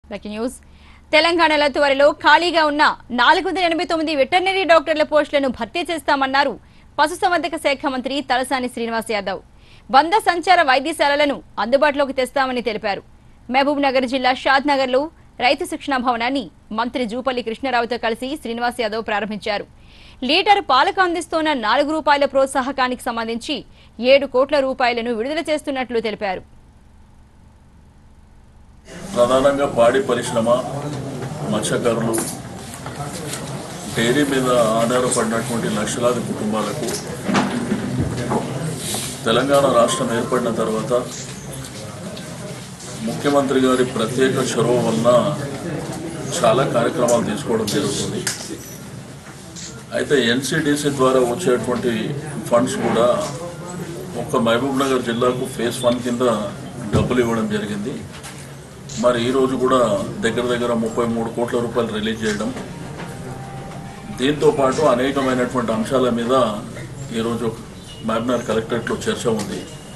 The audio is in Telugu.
బ్రేకింగ్ న్యూస్ తెలంగాణలో త్వరలో ఖాళీగా ఉన్న నాలుగు వందల ఎనభై తొమ్మిది వెటర్నరీ డాక్టర్ల పోస్టులను భర్తీ చేస్తామన్నారు పశుసంవర్ధక శాఖ మంత్రి తలసాని శ్రీనివాస్ యాదవ్ వంద సంచార వైద్యశాలలను అందుబాటులోకి తెస్తామని తెలిపారు మహబూబ్ నగర్ జిల్లా షాద్ నగర్ లో రైతు శిక్షణ భవనాన్ని మంత్రి జూపల్లి కృష్ణారావుతో కలిసి శ్రీనివాస్ యాదవ్ ప్రారంభించారు లీటర్ పాలకు అందిస్తున్న నాలుగు రూపాయల ప్రోత్సాహకానికి సంబంధించి ఏడు కోట్ల రూపాయలను విడుదల చేస్తున్నట్లు తెలిపారు ప్రధానంగా పాడి పరిశ్రమ మత్స్యకారులు డైరీ మీద ఆధారపడినటువంటి లక్షలాది కుటుంబాలకు తెలంగాణ రాష్ట్రం ఏర్పడిన తర్వాత ముఖ్యమంత్రి గారి ప్రత్యేక చొరవ వలన చాలా కార్యక్రమాలు తీసుకోవడం జరుగుతుంది అయితే ఎన్సిడిసి ద్వారా వచ్చేటువంటి ఫండ్స్ కూడా ఒక్క మహబూబ్ నగర్ జిల్లాకు ఫేజ్ వన్ కింద డబ్బులు ఇవ్వడం జరిగింది మరి ఈరోజు కూడా దగ్గర దగ్గర ముప్పై మూడు కోట్ల రూపాయలు రిలీజ్ చేయడం దీంతో పాటు అనేకమైనటువంటి అంశాల మీద ఈరోజు మహబూబ్నగర్ కలెక్టరేట్లో చర్చ ఉంది